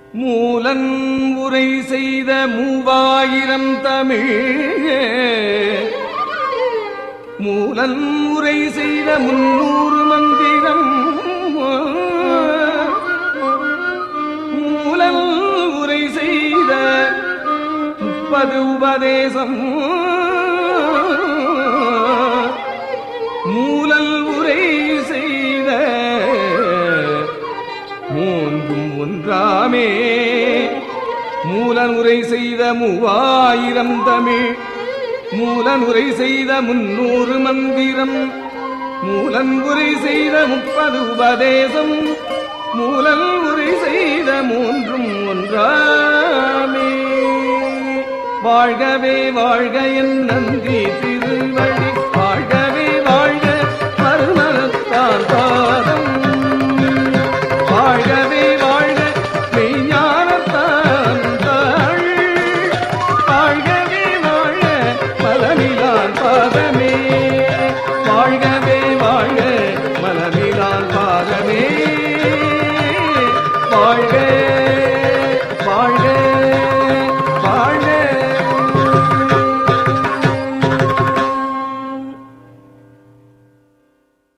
மூலன் உரை செய்த மூவாயிரம் தமிழ் மூலன் உரை செய்த முன்னூறு மந்திரம் மூலன் உரை செய்த முப்பது உபதேசம் மூலல் உரை செய்த மூன்றும் ஒன்றாமே மூலன் உரை செய்த மூவாயிரம் தமிழ் மூலன் உரை செய்த முன்னூறு மந்திரம் மூலன் உரை செய்த முப்பது உபதேசம் மூலன் உரை செய்த மூன்றும் ஒன்றாமே வாழ்கவே வாழ்க என் நந்தி திருவடி வாழ்கவே வாழ்க மறுமலத்தான் பாதம் வாழ்கவே வாழ்க மெய்ஞானத்தான் தாள் வாழ்கவே வாழ்க மலமிலான் பாதமே வாழ்கவே வாழ்க மலமிலான் பாதமே